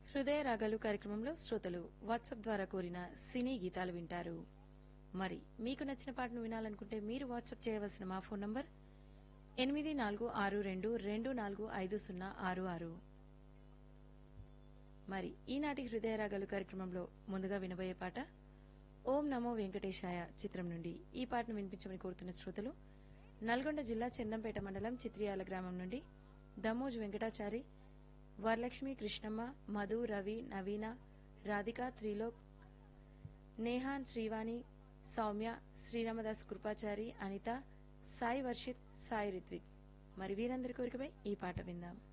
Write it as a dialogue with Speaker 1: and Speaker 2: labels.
Speaker 1: హృదయ రాగాలు కార్యక్రమంలో శ్రోతలు వాట్సాప్ ద్వారా కోరిన సినీ గీతాలు వింటారు మరి మీకు నచ్చిన పాటను వినాలనుకుంటే మీరు వాట్సాప్ చేయవలసిన మా ఫోన్ నంబర్ ఎనిమిది నాలుగు ఆరు రెండు రెండు నాలుగు ఐదు సున్నా ఆరు ఆరు మరి ఈనాటి హృదయ రాగాలు కార్యక్రమంలో ముందుగా వినబోయే పాట ఓం నమో వెంకటేశాయ చిత్రం నుండి ఈ పాటను వినిపించమని కోరుతున్న శ్రోతలు నల్గొండ జిల్లా చందంపేట మండలం చిత్రియాల గ్రామం నుండి దమోజ్ వెంకటాచారి వరలక్ష్మి కృష్ణమ్మ మధు రవి నవీన రాధిక త్రిలోక్ నేహాన్ శ్రీవాణి సౌమ్య శ్రీరామదాస్ కృపాచారి అనిత సాయి వర్షిత్ సాయి రిత్విక్ మరి వీరందరి కోరికపై ఈ పాట విందాం